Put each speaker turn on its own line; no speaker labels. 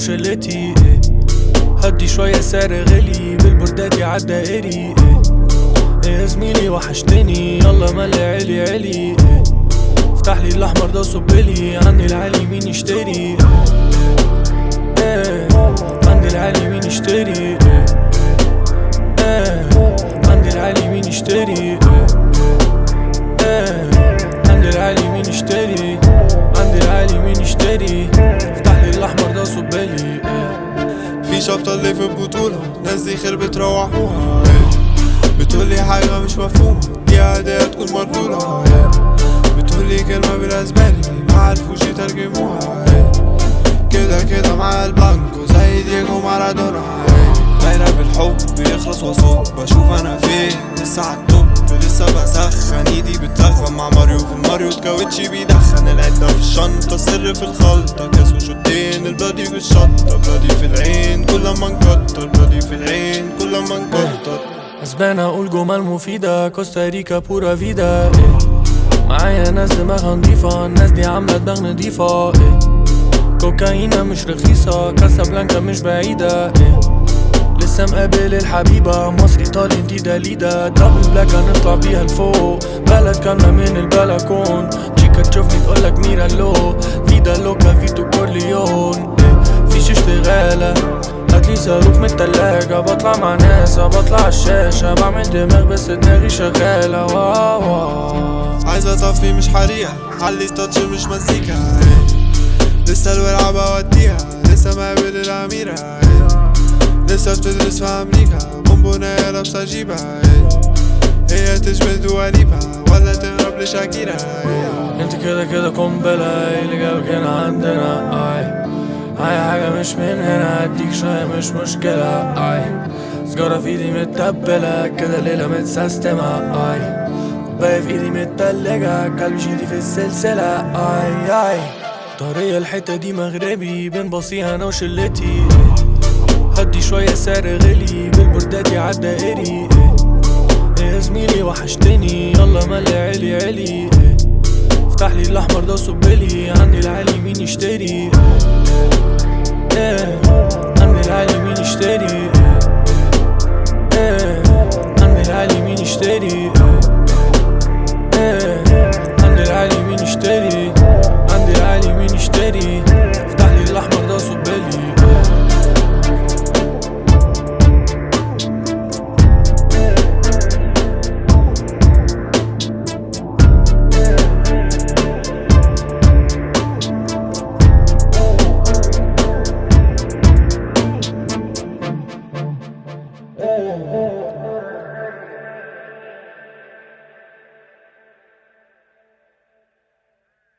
وشلتي إيه. هدي شوية سعر غلي بالبردات يعدى دائري إيه. إيه يا زميلي وحشتني يلا ملي علي علي إيه. افتح لي الاحمر ده صبلي عندي العالي مين يشتري إيه. عندي العالي مين يشتري إيه. إيه. عندي العالي مين يشتري إيه. إيه. عندي العالي مين يشتري عندي العالي مين يشتري افتح لي الاحمر ده صبلي إيه.
في شبطة اللي في البطولة ناس دي خير بتروحوها إيه. بتقولي حاجة مش مفهومة دي عادية تكون مرفوضة إيه. بتقولي كلمة بالاسباني ما عرفوش يترجموها إيه. كده كده مع البانكو زي دييجو مارادونا إيه. دايرة بالحب بيخلص وصوب بشوف انا فين لسه عالتوب لسه بسخن ايدي بتلغم مع ماريو في الماريو الكاوتشي بيدخن العدة في الشنطة السر في الخلطة كاس وشوتين البلادي في الشطة بلادي في العين كل ما نكتر بلادي في العين كل ما نكتر
اسبان اقول جمل مفيدة كوستاريكا بورا فيدا إيه. معايا ناس دماغها نضيفة الناس دي عاملة دماغ نضيفة إيه. كوكايينا مش رخيصة كاسابلانكا مش بعيدة إيه. لسه مقابل الحبيبة مصر ايطالي دي داليدا دبل بلاك هنطلع بيها لفوق بلد كاملة من البلكون تشيكا تشوفني تقولك ميرا لو فيدا لوكا فيتو كورليون إيه. فيش اشتغالة هاتلي صاروخ من التلاجة بطلع مع ناس بطلع على الشاشة بعمل دماغ بس دماغي شغالة واو واو
عايز اطفي مش حريقة علي تاتش مش مزيكا إيه. لسه الورعة بوديها لسه مقابل الأميرة إيه. لسه بتدرس في أمريكا بونبونية لابسة جيبة إيه. هي تشبه دواليبا ولا تهرب لشاكيرا إيه.
انت كده كده قنبلة ايه اللي جابك هنا عندنا اي اي حاجة مش من هنا اديك شوية مش مشكلة اي سجارة في ايدي متبلة كده ليلة متسستمة اي كوباية في ايدي متلجة كلب شيدي في السلسلة اي اي طريقة الحتة دي مغربي بين بصيها انا وشلتي هدي شوية سعر غلي بالبردات يعدى دائري إيه يا زميلي وحشتني يلا ملي علي علي إيه. افتح لي الاحمر ده صبلي عندي العالي مين يشتري إيه. إيه.